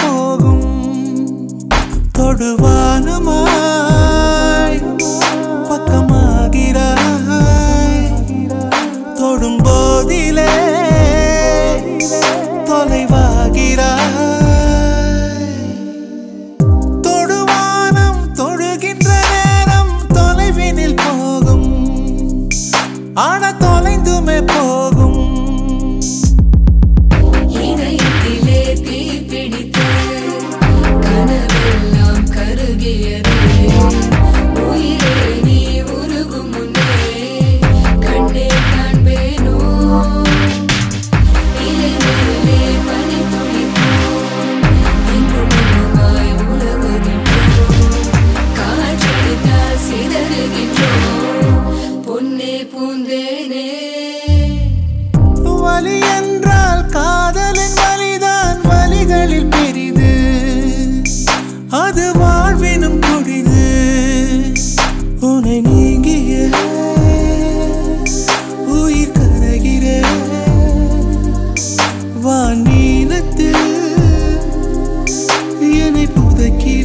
போகும் தொடுவானமாய் பக்கமாகிறாய் தொடும் போதிலே தொலைவாகிறாய் தொடுவானம் தொழுகின்ற நேரம் தொலைவினில் போகும் ஆன தொலைந்துமே போகும் இதயத்திலே தீ பிடித்த கனவெல்லாம் கருகியது உயிரே நீ உருகும் முன்னே கண்ணே காண்பேனோ இலை மேலே பனி துளிப்போம் எங்கும் எங்குமாய் உலவுகின்றோம் காற்றடித்தால் சிதறுகின்றோம் பொன்னே பூந்தேனே வலி என்றால் காதலின் வலிதான் வலிகளில் பெரிது அது வாழ்வினும் கொடிது உன்னை நீங்கிய உயிர் கரைகிற வானீனத்தில் என்னை புதைக்கிற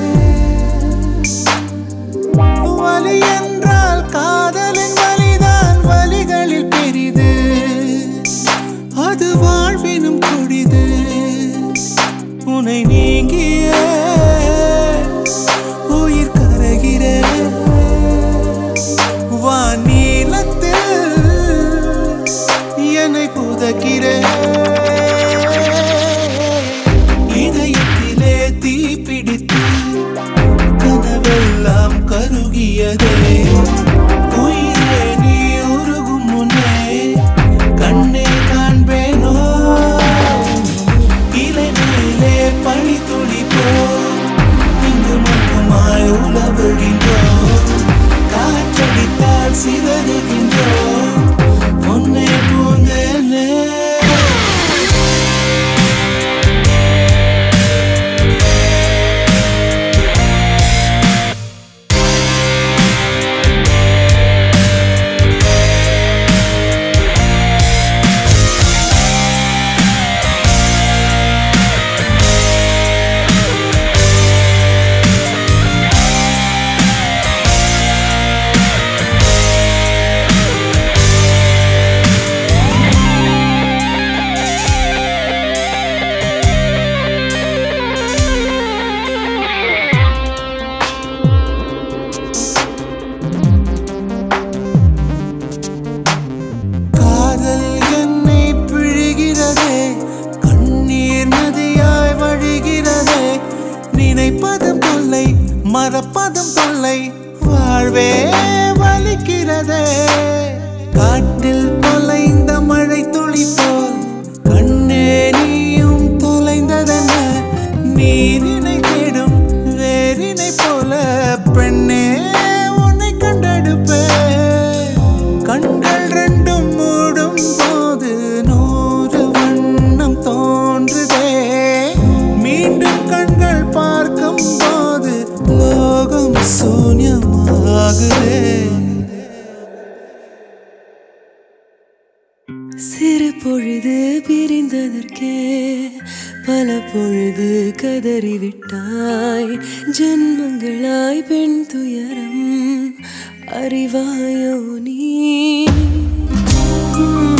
வலி என்றால் காதலின் வலிதான் வலிகளில் பெரிது அது வாழ்வினும் கொடிது உன்னை நீங்கிய உயிர் கரைகிற வானீலத்தில் என்னை புதைக்கிற இதயத்திலே தீ பிடித்து கனவெல்லாம் கருகியதே உயிரே நீ உருகும் முன்னே கண்ணே காண்பேனோ இலை மேலே பனி துளிப்போ இங்கு மட்டுமாய் உலவுகின்றோம் காற்றடித்தால் சிதறுகின்றோம் பொன்னே பூந்தேனே காதல் என்னை பிழிகிறதே கண்ணீர் நதியாய் வழிகிறதே நினைப்பதும் தொல்லை மறப்பதும் தொல்லை வாழ்வே வலிக்கிறதே காட்டில் தொலைந்த மழை துளி போல் கண்ணே நீயும் தொலைந்ததென்ன நீரினை தேடும் வேரினை போல பெண்ணே உன்னை கண்டெடுப்பேன் கண்கள் ரெண்டும் மூடும் போது நூறு வண்ணம் தோன்றுதே மீண்டும் கண்கள் பார்க்கும் போது லோகம் சூன்யமாகுதே சிறு பொழுது பிரிந்ததற்கே பல பொழுது கதறிவிட்டாய் ஜென்மங்களாய் பெண் துயரம் அறிவாயோ நீ